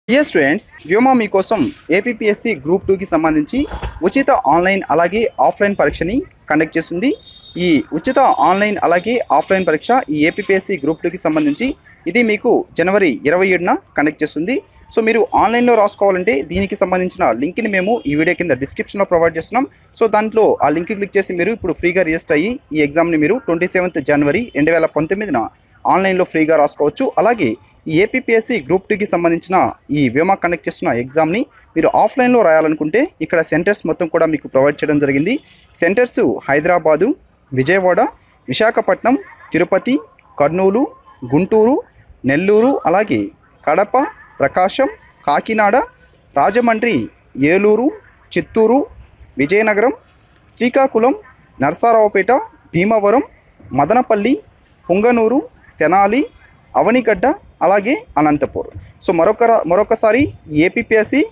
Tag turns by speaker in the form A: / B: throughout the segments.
A: dear students Vyoma మీకోసం APSC group టూకి సంబంధించి ఉచిత ఆన్లైన్ అలాగే ఆఫ్లైన్ పరీక్షని కండక్ట్ చేస్తుంది ఈ ఉచిత ఆన్లైన్ అలాగే ఆఫ్లైన్ పరీక్ష ఈ ఏపీఎస్సి గ్రూప్ టూకి సంబంధించి ఇది మీకు జనవరి ఇరవై ఏడున కండక్ట్ చేస్తుంది సో మీరు ఆన్లైన్లో రాసుకోవాలంటే దీనికి సంబంధించిన లింక్ని మేము ఈ వీడియో కింద డిస్క్రిప్షన్లో ప్రొవైడ్ చేస్తున్నాం సో దాంట్లో ఆ లింక్ క్లిక్ చేసి మీరు ఇప్పుడు ఫ్రీగా రిజిస్టర్ అయ్యి ఈ ఎగ్జామ్ని మీరు ట్వంటీ సెవెంత్ జనవరి రెండు వేల పంతొమ్మిదిన ఆన్లైన్లో ఫ్రీగా రాసుకోవచ్చు అలాగే ఈ ఏపీఎస్సి గ్రూప్ టూకి సంబంధించిన ఈ వ్యోమా కండక్ట్ చేస్తున్న ఎగ్జామ్ని మీరు ఆఫ్లైన్లో రాయాలనుకుంటే ఇక్కడ సెంటర్స్ మొత్తం కూడా మీకు ప్రొవైడ్ చేయడం జరిగింది సెంటర్స్ హైదరాబాదు విజయవాడ విశాఖపట్నం తిరుపతి కర్నూలు గుంటూరు నెల్లూరు అలాగే కడప ప్రకాశం కాకినాడ రాజమండ్రి ఏలూరు చిత్తూరు విజయనగరం శ్రీకాకుళం నరసారావుపేట భీమవరం మదనపల్లి పుంగనూరు తెనాలి అవనిగడ్డ అలాగే అనంతపూర్ సో మరొక మరొకసారి ఏపీఎస్సి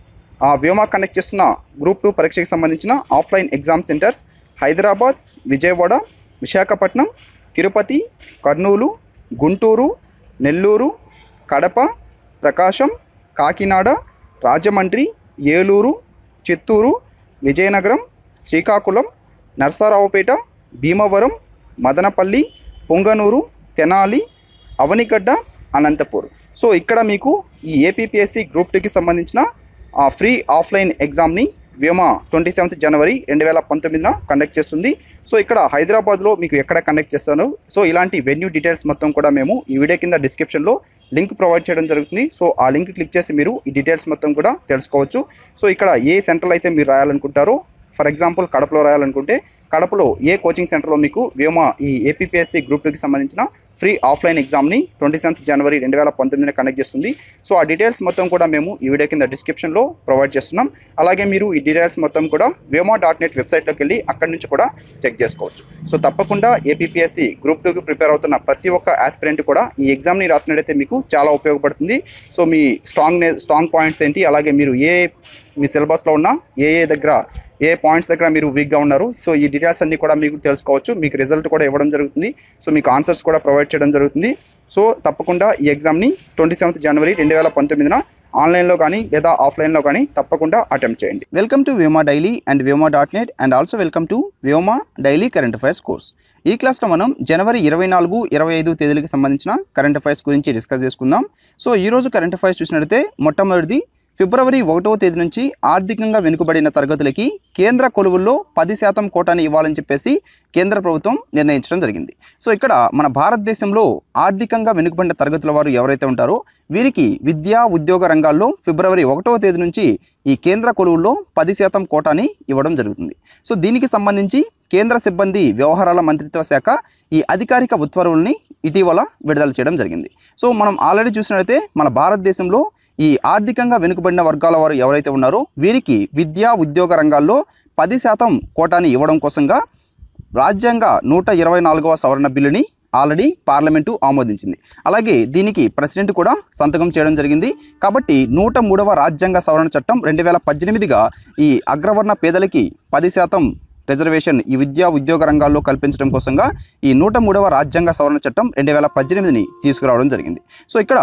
A: ఆ వ్యోమా కండక్ట్ చేస్తున్న గ్రూప్ టూ పరీక్షకి సంబంధించిన offline exam centres Hyderabad Vijayawada Visakhapatnam Tirupati Kurnool Guntur Nellore Kadapa Prakasam Kakinada Rajahmundry Eluru Chittoor Vizianagaram Srikakulam Narasaraopet Bhimavaram Madanapalle Punganur Tenali Avanigadda Anantapur so ఇక్కడ మీకు ఈ ఏపీఎస్సి గ్రూప్ టూకి సంబంధించిన ఆ ఫ్రీ ఆఫ్లైన్ ఎగ్జామ్ని వ్యోమా ట్వంటీ సెవెంత్ జనవరి రెండు వేల పంతొమ్మిదిన కండక్ట్ చేస్తుంది సో ఇక్కడ హైదరాబాద్లో మీకు ఎక్కడ కండక్ట్ చేస్తాను సో ఇలాంటి వెన్యూ డీటెయిల్స్ మొత్తం కూడా మేము ఈ వీడియో కింద డిస్క్రిప్షన్లో లింక్ ప్రొవైడ్ చేయడం జరుగుతుంది సో ఆ లింక్ క్లిక్ చేసి మీరు ఈ డీటెయిల్స్ మొత్తం కూడా తెలుసుకోవచ్చు సో ఇక్కడ ఏ సెంటర్లో అయితే మీరు రాయాలనుకుంటారో ఫర్ ఎగ్జాంపుల్ కడపలో రాయాలనుకుంటే కడపలో ఏ కోచింగ్ సెంటర్లో మీకు వ్యోమా ఈ ఏపీఎస్సి గ్రూప్ టూకి సంబంధించిన ఫ్రీ ఆఫ్లైన్ ఎగ్జామ్ని ట్వంటీ సెవెంత్ జనవరి రెండు వేల పంతొమ్మిదిన కండక్ట్ చేస్తుంది సో ఆ డీటెయిల్స్ మొత్తం కూడా మేము ఈ వీడియో కింద డిస్క్రిప్షన్లో ప్రొవైడ్ చేస్తున్నాం అలాగే మీరు ఈ డీటెయిల్స్ మొత్తం కూడా వేమా డాట్ నెట్ వెబ్సైట్లోకి వెళ్ళి అక్కడి నుంచి కూడా చెక్ చేసుకోవచ్చు సో తప్పకుండా ఏపీఎస్సి గ్రూప్ టూకి ప్రిపేర్ అవుతున్న ప్రతి ఒక్క ఆస్పిరెంట్ కూడా ఈ ఎగ్జామ్ని రాసినట్టయితే మీకు చాలా ఉపయోగపడుతుంది సో మీ స్ట్రాంగ్ స్ట్రాంగ్ పాయింట్స్ ఏంటి అలాగే మీరు ఏ మీ సిలబస్లో ఉన్న ఏ ఏ దగ్గర ఏ పాయింట్స్ దగ్గర మీరు వీక్గా ఉన్నారు సో ఈ డీటెయిల్స్ అన్ని కూడా మీకు తెలుసుకోవచ్చు మీకు రిజల్ట్ కూడా ఇవ్వడం జరుగుతుంది సో మీకు ఆన్సర్స్ కూడా ప్రొవైడ్ చేయడం జరుగుతుంది సో తప్పకుండా ఈ ఎగ్జామ్ని ట్వంటీ సెవెంత్ జనవరి రెండు వేల పంతొమ్మిదిన ఆన్లైన్లో కానీ లేదా ఆఫ్లైన్లో కానీ తప్పకుండా అటెంప్ట్ చేయండి welcome to Vyoma daily and Vyoma dot net and also welcome to Vyoma daily current affairs course ఈ క్లాస్లో మనం జనవరి ఇరవై నాలుగు ఇరవై ఐదు తేదీలకు సంబంధించిన కరెంట్ అఫైర్స్ గురించి డిస్కస్ చేసుకుందాం సో ఈరోజు కరెంట్ అఫైర్స్ చూసినట్లయితే మొట్టమొదటిది ఫిబ్రవరి ఒకటవ తేదీ నుంచి ఆర్థికంగా వెనుకబడిన తరగతులకి కేంద్ర కొలువుల్లో పది శాతం కోటాని ఇవ్వాలని చెప్పేసి కేంద్ర ప్రభుత్వం నిర్ణయించడం జరిగింది సో ఇక్కడ మన భారతదేశంలో ఆర్థికంగా వెనుకబడిన తరగతుల వారు ఎవరైతే ఉంటారో వీరికి విద్యా ఉద్యోగ రంగాల్లో ఫిబ్రవరి ఒకటవ తేదీ నుంచి ఈ కేంద్ర కొలువుల్లో పది శాతం కోటాని ఇవ్వడం జరుగుతుంది సో దీనికి సంబంధించి కేంద్ర సిబ్బంది వ్యవహారాల మంత్రిత్వ శాఖ ఈ అధికారిక ఉత్తర్వుల్ని ఇటీవల విడుదల చేయడం జరిగింది సో మనం ఆల్రెడీ చూసినట్లయితే మన భారతదేశంలో ఈ ఆర్థికంగా వెనుకబడిన వర్గాల వారు ఎవరైతే ఉన్నారో వీరికి విద్యా ఉద్యోగ రంగాల్లో పది శాతం కోటాని ఇవ్వడం కోసంగా రాజ్యాంగ నూట ఇరవై నాలుగవ సవరణ బిల్లుని ఆల్రెడీ పార్లమెంటు ఆమోదించింది అలాగే దీనికి ప్రెసిడెంట్ కూడా సంతకం చేయడం జరిగింది కాబట్టి నూట మూడవ రాజ్యాంగ సవరణ చట్టం రెండు వేల పద్దెనిమిదిగా ఈ అగ్రవర్ణ పేదలకి పది శాతం రిజర్వేషన్ ఈ విద్యా ఉద్యోగ రంగాల్లో కల్పించడం కోసంగా ఈ నూట మూడవ రాజ్యాంగ సవరణ చట్టం రెండు వేల పద్దెనిమిదిని తీసుకురావడం జరిగింది సో ఇక్కడ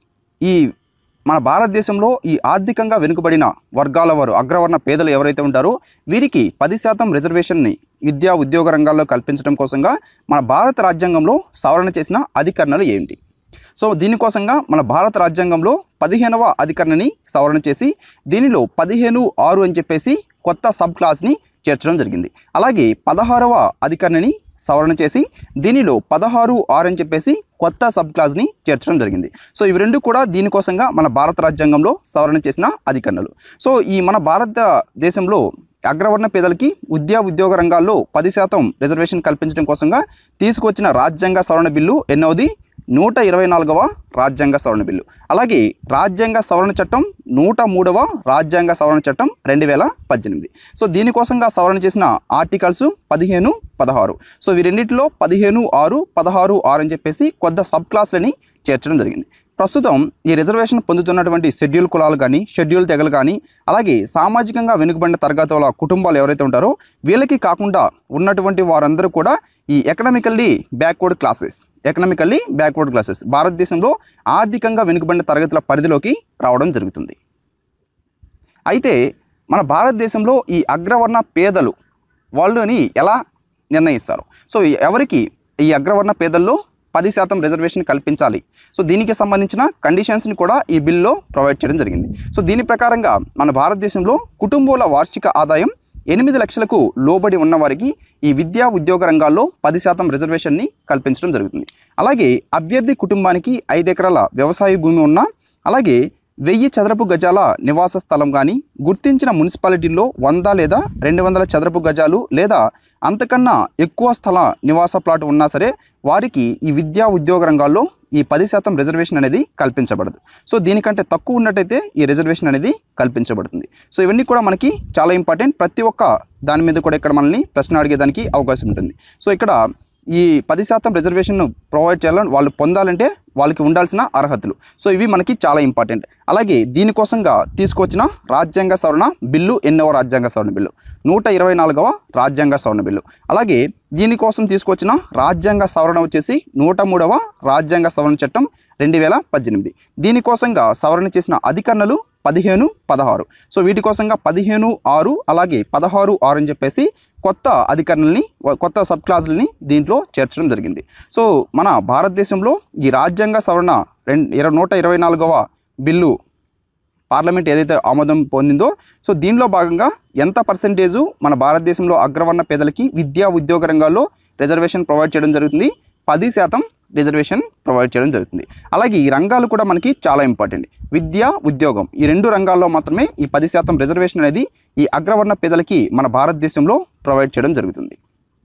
A: ఈ మన భారతదేశంలో ఈ ఆర్థికంగా వెనుకబడిన వర్గాల వారు అగ్రవర్ణ పేదలు ఎవరైతే ఉంటారో వీరికి పది శాతం రిజర్వేషన్ని విద్యా ఉద్యోగ రంగాల్లో కల్పించడం కోసంగా మన భారత రాజ్యాంగంలో సవరణ చేసిన అధికరణలు ఏంటి సో దీనికోసంగా మన భారత రాజ్యాంగంలో పదిహేనవ అధికరణని సవరణ చేసి దీనిలో పదిహేను ఆరు అని చెప్పేసి కొత్త సబ్ క్లాస్ని చేర్చడం జరిగింది అలాగే పదహారవ అధికరణని సవరణ చేసి దీనిలో పదహారు ఆరు అని చెప్పేసి కొత్త సబ్ క్లాస్ని చేర్చడం జరిగింది సో ఇవి రెండు కూడా దీనికోసంగా మన భారత రాజ్యాంగంలో సవరణ చేసిన అధికరణలు సో ఈ మన భారతదేశంలో అగ్రవర్ణ పేదలకి విద్యా ఉద్యోగ రంగాల్లో పది శాతం రిజర్వేషన్ కల్పించడం కోసంగా తీసుకొచ్చిన రాజ్యాంగ సవరణ బిల్లు ఎన్నోది నూట ఇరవై నాలుగవ రాజ్యాంగ సవరణ బిల్లు అలాగే రాజ్యాంగ సవరణ చట్టం నూట మూడవ రాజ్యాంగ సవరణ చట్టం రెండు వేల పద్దెనిమిది సో దీనికోసంగా సవరణ చేసిన ఆర్టికల్స్ పదిహేను పదహారు సో ఈ రెండింటిలో పదిహేను ఆరు పదహారు ఆరు అని చెప్పేసి కొత్త సబ్ క్లాసులని చేర్చడం జరిగింది ప్రస్తుతం ఈ రిజర్వేషన్ పొందుతున్నటువంటి షెడ్యూల్ కులాలు కానీ షెడ్యూల్ తెగలు కానీ అలాగే సామాజికంగా వెనుకబడిన తరగతుల కుటుంబాలు ఎవరైతే ఉంటారో వీళ్ళకి కాకుండా ఉన్నటువంటి వారందరూ కూడా ఈ economically backward classes economically backward classes భారతదేశంలో ఆర్థికంగా వెనుకబడిన తరగతుల పరిధిలోకి రావడం జరుగుతుంది అయితే మన భారతదేశంలో ఈ అగ్రవర్ణ పేదలు వాళ్ళని ఎలా నిర్ణయిస్తారు సో ఎవరికి ఈ అగ్రవర్ణ పేదల్లో పది శాతం రిజర్వేషన్ కల్పించాలి సో దీనికి సంబంధించిన కండిషన్స్ని కూడా ఈ బిల్లో ప్రొవైడ్ చేయడం జరిగింది సో దీని ప్రకారంగా మన భారతదేశంలో కుటుంబాల వార్షిక ఆదాయం ఎనిమిది లక్షలకు లోబడి ఉన్న వారికి ఈ విద్యా ఉద్యోగ రంగాల్లో పది శాతం రిజర్వేషన్ని కల్పించడం జరుగుతుంది అలాగే అభ్యర్థి కుటుంబానికి ఐదు ఎకరాల వ్యవసాయ భూమి ఉన్న అలాగే వెయ్యి చదరపు గజాల నివాస స్థలం కానీ గుర్తించిన మున్సిపాలిటీల్లో వంద లేదా రెండు వందల చదరపు గజాలు లేదా అంతకన్నా ఎక్కువ స్థల నివాస ప్లాట్ ఉన్నా సరే వారికి ఈ విద్యా ఉద్యోగ రంగాల్లో ఈ పది శాతం రిజర్వేషన్ అనేది కల్పించబడదు సో దీనికంటే తక్కువ ఉన్నట్టయితే ఈ రిజర్వేషన్ అనేది కల్పించబడుతుంది సో ఇవన్నీ కూడా మనకి చాలా ఇంపార్టెంట్ ప్రతి ఒక్క దాని మీద కూడా ఇక్కడ మనల్ని ప్రశ్న అడిగేదానికి అవకాశం ఉంటుంది సో ఇక్కడ ఈ పది శాతం రిజర్వేషన్ ప్రొవైడ్ చేయాలని వాళ్ళు పొందాలంటే వాళ్ళకి ఉండాల్సిన అర్హతలు సో ఇవి మనకి చాలా ఇంపార్టెంట్ అలాగే దీనికోసంగా తీసుకొచ్చిన రాజ్యాంగ సవరణ బిల్లు ఎన్నవ రాజ్యాంగ సవరణ బిల్లు నూట ఇరవై నాలుగవ రాజ్యాంగ సవరణ బిల్లు అలాగే దీనికోసం తీసుకొచ్చిన రాజ్యాంగ సవరణ వచ్చేసి నూట మూడవ రాజ్యాంగ సవరణ చట్టం రెండు వేల పద్దెనిమిది దీనికోసంగా సవరణ చేసిన అధికరణలు పదిహేను పదహారు సో వీటి కోసంగా పదిహేను ఆరు అలాగే పదహారు ఆరు అని చెప్పేసి కొత్త అధికరణల్ని కొత్త సబ్ క్లాసులని దీంట్లో చేర్చడం జరిగింది సో మన భారతదేశంలో ఈ రాజ్యాంగ సవరణ రెండు ఇరవై నూట ఇరవై నాలుగవ బిల్లు పార్లమెంట్ ఏదైతే ఆమోదం పొందిందో సో దీనిలో భాగంగా ఎంత పర్సెంటేజు మన భారతదేశంలో అగ్రవర్ణ పేదలకి విద్యా ఉద్యోగ రంగాల్లో రిజర్వేషన్ ప్రొవైడ్ చేయడం జరుగుతుంది పది శాతం రిజర్వేషన్ ప్రొవైడ్ చేయడం జరుగుతుంది అలాగే ఈ రంగాలు కూడా మనకి చాలా ఇంపార్టెంట్ విద్య ఉద్యోగం ఈ రెండు రంగాల్లో మాత్రమే ఈ పది శాతం రిజర్వేషన్ అనేది ఈ అగ్రవర్ణ పేదలకి మన భారతదేశంలో ప్రొవైడ్ చేయడం జరుగుతుంది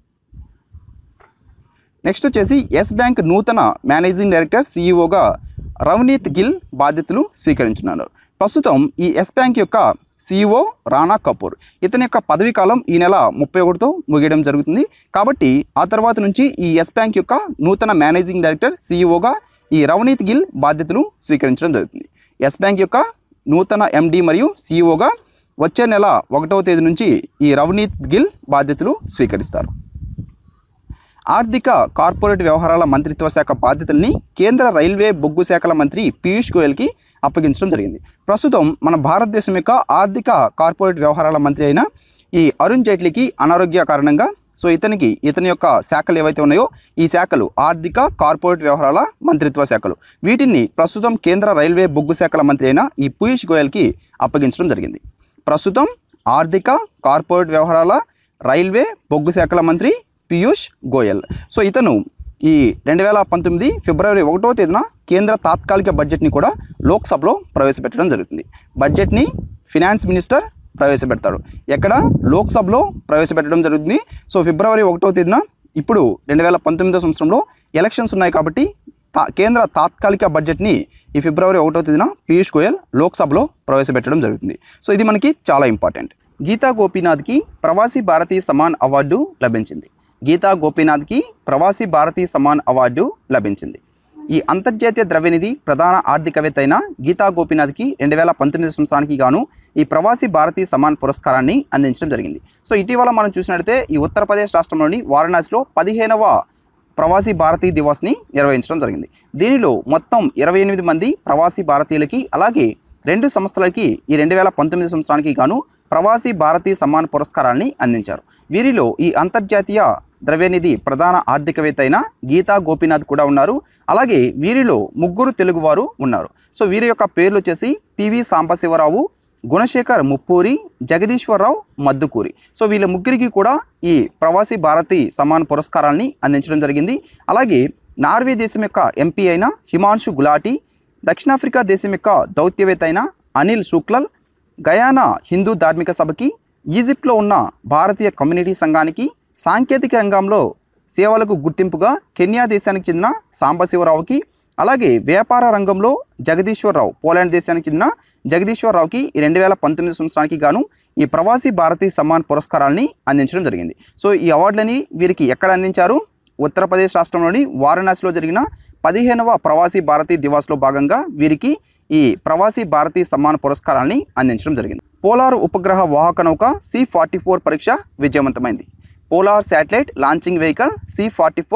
A: నెక్స్ట్ వచ్చేసి ఎస్ బ్యాంక్ నూతన మేనేజింగ్ డైరెక్టర్ సీఈఓగా రవనీత్ గిల్ బాధ్యతలు స్వీకరించున్నారు ప్రస్తుతం ఈ ఎస్ బ్యాంక్ యొక్క సీఈఓ రాణా కపూర్ ఇతని యొక్క పదవీ కాలం ఈ నెల ముప్పై ఒకటితో ముగియడం జరుగుతుంది కాబట్టి ఆ తర్వాత నుంచి ఈ ఎస్ బ్యాంక్ యొక్క నూతన మేనేజింగ్ డైరెక్టర్ సీఈఓగా ఈ రవనీత్ గిల్ బాధ్యతలు స్వీకరించడం జరుగుతుంది ఎస్ బ్యాంక్ యొక్క నూతన ఎండి మరియు సీఈఓగా వచ్చే నెల ఒకటవ తేదీ నుంచి ఈ రవనీత్ గిల్ బాధ్యతలు స్వీకరిస్తారు ఆర్థిక కార్పొరేట్ వ్యవహారాల మంత్రిత్వ శాఖ బాధ్యతల్ని కేంద్ర రైల్వే బొగ్గు శాఖల మంత్రి పీయూష్ గోయల్కి అప్పగించడం జరిగింది ప్రస్తుతం మన భారతదేశం యొక్క ఆర్థిక కార్పొరేట్ వ్యవహారాల మంత్రి అయిన ఈ అరుణ్ జైట్లీకి అనారోగ్య కారణంగా సో ఇతనికి ఇతని యొక్క శాఖలు ఏవైతే ఉన్నాయో ఈ శాఖలు ఆర్థిక కార్పొరేట్ వ్యవహారాల మంత్రిత్వ శాఖలు వీటిని ప్రస్తుతం కేంద్ర రైల్వే బొగ్గు శాఖల మంత్రి అయిన ఈ పీయూష్ గోయల్కి అప్పగించడం జరిగింది ప్రస్తుతం ఆర్థిక కార్పొరేట్ వ్యవహారాల రైల్వే బొగ్గు శాఖల మంత్రి పీయూష్ గోయల్ సో ఇతను ఈ రెండు వేల పంతొమ్మిది ఫిబ్రవరి ఒకటో తేదీన కేంద్ర తాత్కాలిక బడ్జెట్ని కూడా లోక్సభలో ప్రవేశపెట్టడం జరుగుతుంది బడ్జెట్ని ఫినాన్స్ మినిస్టర్ ప్రవేశపెడతాడు ఎక్కడ లోక్సభలో ప్రవేశపెట్టడం జరుగుతుంది సో ఫిబ్రవరి ఒకటో తేదీన ఇప్పుడు రెండు వేల పంతొమ్మిదో సంవత్సరంలో ఎలక్షన్స్ ఉన్నాయి కాబట్టి తా కేంద్ర తాత్కాలిక బడ్జెట్ని ఈ ఫిబ్రవరి ఒకటో తేదీన పీయూష్ గోయల్ లోక్సభలో ప్రవేశపెట్టడం జరుగుతుంది సో ఇది మనకి చాలా ఇంపార్టెంట్ గీతా గోపీనాథ్కి ప్రవాసీ భారతీయ సమాన్ అవార్డు లభించింది గీతా గోపీనాథ్కి ప్రవాసీ భారతీయ సమాన్ అవార్డు లభించింది ఈ అంతర్జాతీయ ద్రవ్యనిధి ప్రధాన ఆర్థికవేత్త అయిన గీతా గోపీనాథ్కి రెండు వేల పంతొమ్మిది సంవత్సరానికి గాను ఈ ప్రవాసీ భారతీయ సమాన్ పురస్కారాన్ని అందించడం జరిగింది సో ఇటీవల మనం చూసినట్లయితే ఈ ఉత్తరప్రదేశ్ రాష్ట్రంలోని వారణాసిలో పదిహేనవ ప్రవాసీ భారతీయ దివాస్ని నిర్వహించడం జరిగింది దీనిలో మొత్తం ఇరవై ఎనిమిది మంది ప్రవాసీ భారతీయులకి అలాగే రెండు సంస్థలకి ఈ రెండు వేల పంతొమ్మిది సంవత్సరానికి గాను ప్రవాసీ భారతీయ సమ్మాన్ పురస్కారాన్ని అందించారు వీరిలో ఈ అంతర్జాతీయ ద్రవ్యనిధి ప్రధాన ఆర్థికవేత్త అయిన గీతా గోపీనాథ్ కూడా ఉన్నారు అలాగే వీరిలో ముగ్గురు తెలుగువారు ఉన్నారు సో వీరి యొక్క పేర్లు వచ్చేసి పివి సాంబశివరావు గుణశేఖర్ ముప్పూరి జగదీశ్వరరావు మద్దుకూరి సో వీళ్ళ ముగ్గురికి కూడా ఈ ప్రవాసీ భారతి సమాన్ పురస్కారాన్ని అందించడం జరిగింది అలాగే నార్వే దేశం యొక్క ఎంపీ అయిన హిమాంశు గులాటి దక్షిణాఫ్రికా దేశం యొక్క దౌత్యవేత్త అయిన అనిల్ శుక్లల్ గయానా హిందూ ధార్మిక సభకి ఈజిప్ట్లో ఉన్న భారతీయ కమ్యూనిటీ సంఘానికి సాంకేతిక రంగంలో సేవలకు గుర్తింపుగా కెన్యా దేశానికి చెందిన సాంబశివరావుకి అలాగే వ్యాపార రంగంలో జగదీశ్వరరావు పోలాండ్ దేశానికి చెందిన జగదీశ్వరరావుకి ఈ రెండు వేల పంతొమ్మిది సంవత్సరానికి గాను ఈ ప్రవాసీ భారతీయ సమ్మాన్ పురస్కారాన్ని అందించడం జరిగింది సో ఈ అవార్డులని వీరికి ఎక్కడ అందించారు ఉత్తరప్రదేశ్ రాష్ట్రంలోని వారణాసిలో జరిగిన పదిహేనవ ప్రవాసీ భారతీయ దివాస్లో భాగంగా వీరికి ఈ ప్రవాసీ భారతీయ సమ్మాన్ పురస్కారాన్ని అందించడం జరిగింది పోలార్ ఉపగ్రహ వాహక నౌక సి ఫార్టీ ఫోర్ పరీక్ష విజయవంతమైంది polar satellite launching vehicle C forty four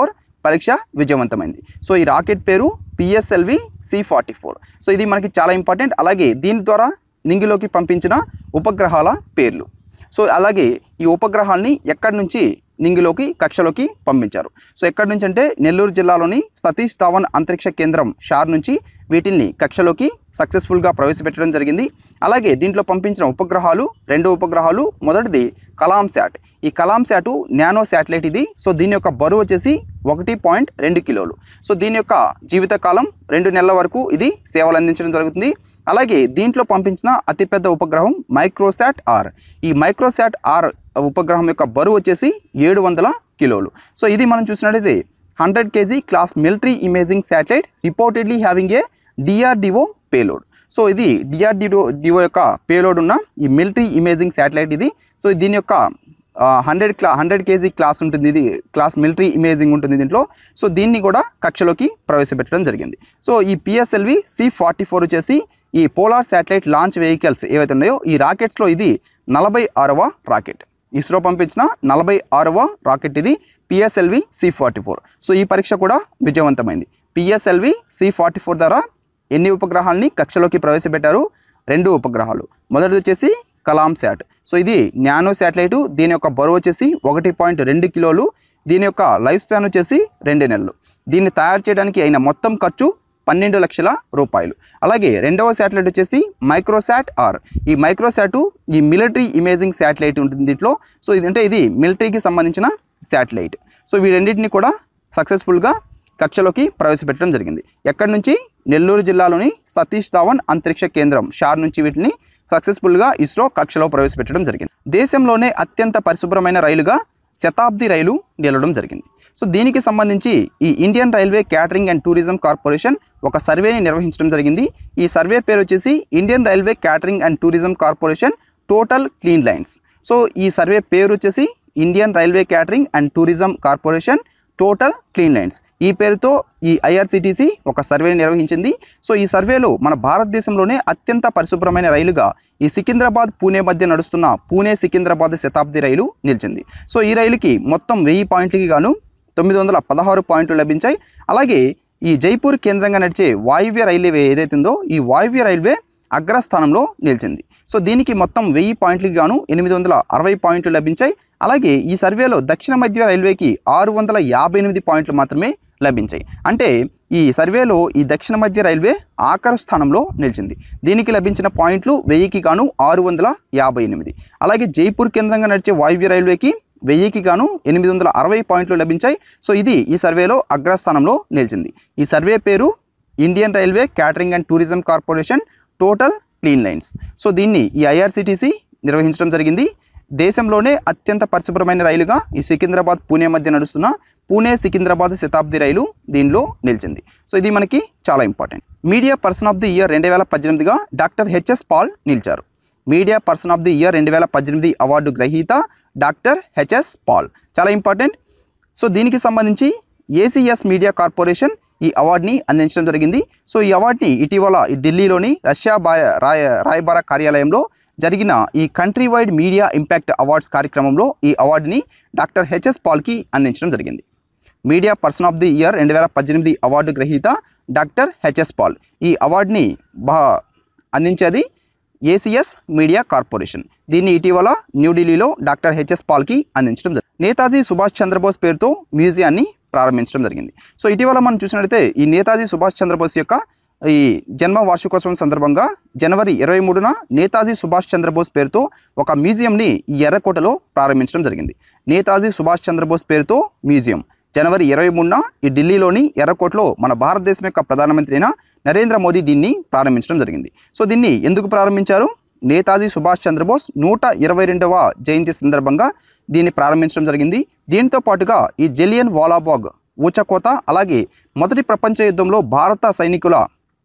A: పరీక్ష విజయవంతమైంది సో ఈ రాకెట్ పేరు PSLV C forty four so ఇది మనకి చాలా ఇంపార్టెంట్ అలాగే దీని ద్వారా నింగిలోకి పంపించిన ఉపగ్రహాల పేర్లు సో అలాగే ఈ ఉపగ్రహాల్ని ఎక్కడి నుంచి నింగిలోకి కక్షలోకి పంపించారు సో ఎక్కడి నుంచి అంటే నెల్లూరు జిల్లాలోని సతీష్ ధావన్ అంతరిక్ష కేంద్రం షార్ నుంచి వీటిని కక్షలోకి సక్సెస్ఫుల్గా ప్రవేశపెట్టడం జరిగింది అలాగే దీంట్లో పంపించిన ఉపగ్రహాలు రెండు ఉపగ్రహాలు మొదటిది కలాం శాట్ ఈ కలాం శాటు నానో శాటిలైట్ ఇది సో దీని యొక్క బరువు వచ్చేసి ఒకటి పాయింట్ రెండు కిలోలు సో దీని యొక్క జీవితకాలం రెండు నెలల వరకు ఇది సేవలు అందించడం జరుగుతుంది అలాగే దీంట్లో పంపించిన అతిపెద్ద ఉపగ్రహం మైక్రోసాట్ ఆర్ ఈ మైక్రోసాట్ ఆర్ ఉపగ్రహం యొక్క బరువు వచ్చేసి ఏడు వందల కిలోలు సో ఇది మనం చూసినట్టయితే hundred KG class military imaging satellite reportedly having a DRDO payload so ఇది డిఆర్డిఓ డిఓ యొక్క పేలోడ్ ఉన్న ఈ మిలిటరీ ఇమేజింగ్ శాటిలైట్ ఇది సో దీని యొక్క హండ్రెడ్ క్లా హండ్రెడ్ కేజీ క్లాస్ ఉంటుంది ఇది క్లాస్ మిలిటరీ ఇమేజింగ్ ఉంటుంది దీంట్లో సో దీన్ని కూడా కక్షలోకి ప్రవేశపెట్టడం జరిగింది సో ఈ పిఎస్ఎల్వి సి ఫార్టీ ఫోర్ వచ్చేసి ఈ పోలార్ శాటిలైట్ లాంచ్ వెహికల్స్ ఏవైతే ఉన్నాయో ఈ రాకెట్స్లో ఇది నలభై ఆరవ రాకెట్ ఇస్రో పంపించిన నలభై ఆరవ రాకెట్ ఇది PSLV C forty four so ఈ పరీక్ష కూడా విజయవంతమైంది పిఎస్ఎల్వి సి ఫార్టీ ఫోర్ ద్వారా ఎన్ని ఉపగ్రహాలని కక్షలోకి ప్రవేశపెట్టారు రెండు ఉపగ్రహాలు మొదటిది వచ్చేసి కలాం శాట్ సో ఇది నానో శాటిలైట్ దీని యొక్క బరువు వచ్చేసి ఒకటి పాయింట్ రెండు కిలోలు దీని యొక్క లైఫ్ స్పాన్ వచ్చేసి రెండు నెలలు దీన్ని తయారు చేయడానికి అయిన మొత్తం ఖర్చు పన్నెండు లక్షల రూపాయలు అలాగే రెండవ శాటిలైట్ వచ్చేసి మైక్రోసాట్ ఆర్ ఈ మైక్రోసాటు ఈ మిలిటరీ ఇమేజింగ్ శాటిలైట్ ఉంటుంది దీంట్లో సో ఇది అంటే ఇది మిలిటరీకి సంబంధించిన శాటిలైట్ సో వీటన్నిటిని కూడా సక్సెస్ఫుల్గా కక్షలోకి ప్రవేశపెట్టడం జరిగింది ఎక్కడి నుంచి నెల్లూరు జిల్లాలోని సతీష్ ధావన్ అంతరిక్ష కేంద్రం షార్ నుంచి వీటిని సక్సెస్ఫుల్గా ఇస్రో కక్షలో ప్రవేశపెట్టడం జరిగింది దేశంలోనే అత్యంత పరిశుభ్రమైన రైలుగా శతాబ్ది రైలు నిలవడం జరిగింది సో దీనికి సంబంధించి ఈ Indian railway catering and tourism corporation ఒక సర్వేని నిర్వహించడం జరిగింది ఈ సర్వే పేరు వచ్చేసి Indian railway catering and tourism corporation total clean lines so ఈ సర్వే పేరు వచ్చేసి Indian railway catering and tourism corporation total clean lines ఈ పేరుతో ఈ ఐఆర్సిటీసీ ఒక సర్వేని నిర్వహించింది సో ఈ సర్వేలో మన భారతదేశంలోనే అత్యంత పరిశుభ్రమైన రైలుగా ఈ సికింద్రాబాద్ పూణే మధ్య నడుస్తున్న పూణే సికింద్రాబాద్ శతాబ్ది రైలు నిలిచింది సో ఈ రైలుకి మొత్తం వెయ్యి పాయింట్లకి గాను తొమ్మిది వందల పదహారు పాయింట్లు లభించాయి అలాగే ఈ జైపూర్ కేంద్రంగా నడిచే వాయువ్య రైల్వే ఏదైతే ఉందో ఈ వాయువ్య రైల్వే అగ్రస్థానంలో నిలిచింది సో దీనికి మొత్తం వెయ్యి పాయింట్లకి గాను ఎనిమిది వందల అరవై పాయింట్లు లభించాయి అలాగే ఈ సర్వేలో దక్షిణ మధ్య రైల్వేకి ఆరు వందల యాభై ఎనిమిది పాయింట్లు మాత్రమే లభించాయి అంటే ఈ సర్వేలో ఈ దక్షిణ మధ్య రైల్వే ఆఖరు స్థానంలో నిలిచింది దీనికి లభించిన పాయింట్లు వెయ్యికి గాను ఆరు వందల యాభై ఎనిమిది అలాగే జైపూర్ కేంద్రంగా నడిచే వాయువ్య రైల్వేకి వెయ్యికి గాను ఎనిమిది వందల అరవై పాయింట్లు లభించాయి సో ఇది ఈ సర్వేలో అగ్రస్థానంలో నిలిచింది ఈ సర్వే పేరు Indian railway catering and tourism corporation total clean lines so దీన్ని ఈ ఐఆర్సిటీసీ నిర్వహించడం జరిగింది దేశంలోనే అత్యంత పరిశుభ్రమైన రైలుగా ఈ సికింద్రాబాద్ పూణే మధ్య నడుస్తున్న పూణే సికింద్రాబాద్ శతాబ్ది రైలు దీనిలో నిలిచింది సో ఇది మనకి చాలా important media person of the year రెండు వేల పద్దెనిమిదిగా డాక్టర్ హెచ్ఎస్ పాల్ నిలిచారు media person of the year రెండు వేల పద్దెనిమిది అవార్డు గ్రహీత డాక్టర్ హెచ్ఎస్ పాల్ చాలా ఇంపార్టెంట్ సో దీనికి సంబంధించి ఏసీఎస్ మీడియా కార్పొరేషన్ ఈ అవార్డుని అందించడం జరిగింది సో ఈ అవార్డుని ఇటీవల ఈ ఢిల్లీలోని రష్యా బా రాయ రాయబార కార్యాలయంలో జరిగిన ఈ country wide media impact awards కార్యక్రమంలో ఈ అవార్డుని డాక్టర్ హెచ్ఎస్ పాల్కి అందించడం జరిగింది media person of the year రెండు వేల పద్దెనిమిది అవార్డు గ్రహీత డాక్టర్ హెచ్ఎస్ పాల్ ఈ అవార్డుని బా అందించేది ఏసీఎస్ మీడియా కార్పొరేషన్ దీన్ని ఇటీవల న్యూఢిల్లీలో డాక్టర్ హెచ్ఎస్ పాల్కి అందించడం జరిగింది నేతాజీ సుభాష్ చంద్రబోస్ పేరుతో మ్యూజియాన్ని ప్రారంభించడం జరిగింది సో ఇటీవల మనం చూసినట్లయితే ఈ నేతాజీ సుభాష్ చంద్రబోస్ యొక్క ఈ జన్మ వార్షికోత్సవం సందర్భంగా జనవరి ఇరవై మూడున నేతాజీ సుభాష్ చంద్రబోస్ పేరుతో ఒక మ్యూజియంని ఈ ఎర్రకోటలో ప్రారంభించడం జరిగింది నేతాజీ సుభాష్ చంద్రబోస్ పేరుతో మ్యూజియం జనవరి ఇరవై మూడున ఈ ఢిల్లీలోని ఎర్రకోటలో మన భారతదేశం యొక్క ప్రధానమంత్రి అయిన నరేంద్ర మోదీ దీన్ని ప్రారంభించడం జరిగింది సో దీన్ని ఎందుకు ప్రారంభించారు నేతాజీ సుభాష్ చంద్రబోస్ నూట ఇరవై రెండవ జయంతి సందర్భంగా దీన్ని ప్రారంభించడం జరిగింది దీంతో పాటుగా ఈ జలియన్ వాలాబాగ్ ఊచకోత అలాగే మొదటి ప్రపంచ యుద్ధంలో భారత సైనికుల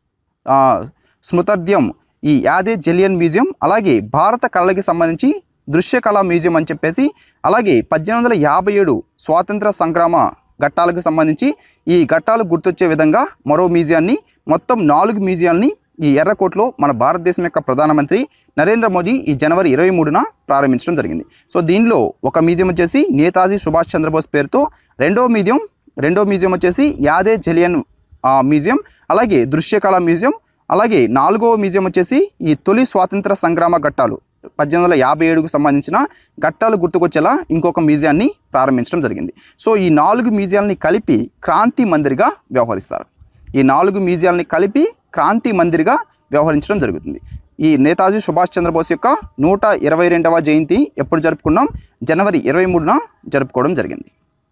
A: ఆ, స్మృతార్థ్యం ఈ యాదే జలియన్ మ్యూజియం అలాగే భారత కళలకి సంబంధించి దృశ్య కళా మ్యూజియం అని చెప్పేసి అలాగే పద్దెనిమిది వందల యాభై ఏడు స్వాతంత్ర సంగ్రామ ఘట్టాలకు సంబంధించి ఈ ఘట్టాలు గుర్తొచ్చే విధంగా మరో మ్యూజియాన్ని మొత్తం నాలుగు మ్యూజియాల్ని ఈ ఎర్రకోటలో మన భారతదేశం యొక్క ప్రధానమంత్రి నరేంద్ర మోదీ ఈ జనవరి ఇరవై మూడున ప్రారంభించడం జరిగింది సో దీనిలో ఒక మ్యూజియం వచ్చేసి నేతాజీ సుభాష్ చంద్రబోస్ పేరుతో రెండవ మ్యూజియం రెండో మ్యూజియం వచ్చేసి యాదే జలియన్ ఆ, మ్యూజియం అలాగే దృశ్యకళ మ్యూజియం అలాగే నాలుగో మ్యూజియం వచ్చేసి ఈ తొలి స్వాతంత్ర సంగ్రామ ఘట్టాలు పద్దెనిమిది వందల యాభై ఏడుకు సంబంధించిన ఘట్టాలు గుర్తుకొచ్చేలా ఇంకొక మ్యూజియాన్ని ప్రారంభించడం జరిగింది సో ఈ నాలుగు మ్యూజియాలని కలిపి క్రాంతి మందిర్గా వ్యవహరిస్తారు ఈ నాలుగు మ్యూజియాలని కలిపి క్రాంతి మందిర్గా వ్యవహరించడం జరుగుతుంది ఈ నేతాజీ సుభాష్ చంద్రబోస్ యొక్క నూట ఇరవై రెండవ జయంతి ఎప్పుడు జరుపుకున్నాం జనవరి ఇరవై మూడున జరుపుకోవడం జరిగింది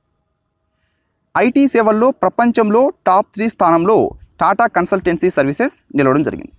A: ఐటీ సేవల్లో ప్రపంచంలో టాప్ త్రీ స్థానంలో టాటా కన్సల్టెన్సీ సర్వీసెస్ నిలవడం జరిగింది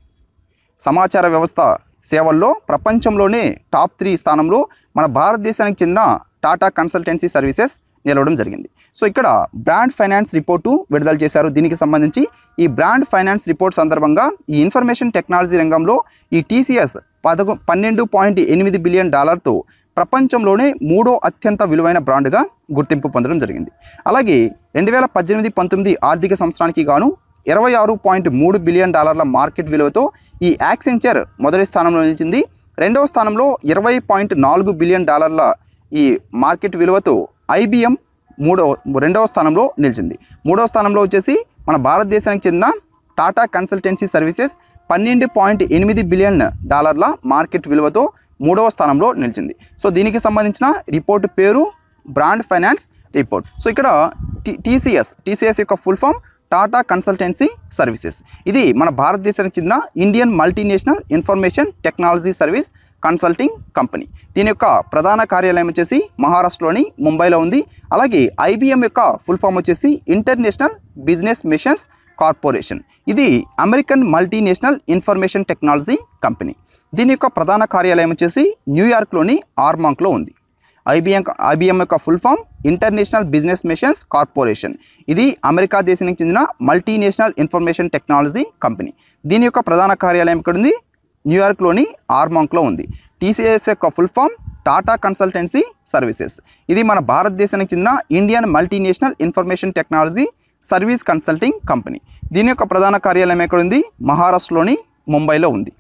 A: సమాచార వ్యవస్థ సేవల్లో ప్రపంచంలోనే టాప్ త్రీ స్థానంలో మన భారతదేశానికి చెందిన టాటా కన్సల్టెన్సీ సర్వీసెస్ నిలవడం జరిగింది సో ఇక్కడ బ్రాండ్ ఫైనాన్స్ రిపోర్టు విడుదల చేశారు దీనికి సంబంధించి ఈ బ్రాండ్ ఫైనాన్స్ రిపోర్ట్ సందర్భంగా ఈ ఇన్ఫర్మేషన్ టెక్నాలజీ రంగంలో ఈ టీసీఎస్ పదకొ పన్నెండు పాయింట్ ఎనిమిది బిలియన్ డాలర్తో ప్రపంచంలోనే మూడో అత్యంత విలువైన బ్రాండ్గా గుర్తింపు పొందడం జరిగింది అలాగే రెండు వేల పద్దెనిమిది పంతొమ్మిది ఆర్థిక సంవత్సరానికి గాను ఇరవై ఆరు పాయింట్ మూడు బిలియన్ డాలర్ల మార్కెట్ విలువతో ఈ యాక్సెంచర్ మొదటి స్థానంలో నిలిచింది రెండవ స్థానంలో ఇరవై పాయింట్ నాలుగు బిలియన్ డాలర్ల ఈ మార్కెట్ విలువతో ఐబిఎం మూడో రెండవ స్థానంలో నిలిచింది మూడవ స్థానంలో వచ్చేసి మన భారతదేశానికి చెందిన టాటా కన్సల్టెన్సీ సర్వీసెస్ పన్నెండు పాయింట్ ఎనిమిది బిలియన్ డాలర్ల మార్కెట్ విలువతో మూడవ స్థానంలో నిలిచింది సో దీనికి సంబంధించిన రిపోర్ట్ పేరు బ్రాండ్ ఫైనాన్స్ రిపోర్ట్ సో ఇక్కడ టీ టీసీఎస్ టీసీఎస్ యొక్క full form Tata Consultancy Services ఇది మన భారతదేశానికి చెందిన Indian multinational information technology service consulting company దీని యొక్క ప్రధాన కార్యాలయం వచ్చేసి మహారాష్ట్రలోని ముంబైలో ఉంది అలాగే ఐబిఎం యొక్క ఫుల్ ఫామ్ వచ్చేసి ఇంటర్నేషనల్ బిజినెస్ మిషన్స్ కార్పొరేషన్ ఇది American multinational information technology company దీని యొక్క ప్రధాన కార్యాలయం వచ్చేసి న్యూయార్క్లోని ఆర్మాంక్లో ఉంది ఐబిఎం ఐబిఎం యొక్క full form International Business Machines Corporation ఇది అమెరికా దేశానికి చెందిన మల్టీనేషనల్ ఇన్ఫర్మేషన్ టెక్నాలజీ కంపెనీ దీని యొక్క ప్రధాన కార్యాలయం ఇక్కడ ఉంది న్యూయార్క్లోని ఆర్మాంక్లో ఉంది టీసీఎస్ యొక్క full form Tata Consultancy Services ఇది మన భారతదేశానికి చెందిన Indian multinational information technology service consulting company దీని యొక్క ప్రధాన కార్యాలయం ఎక్కడ ఉంది మహారాష్ట్రలోని ముంబైలో ఉంది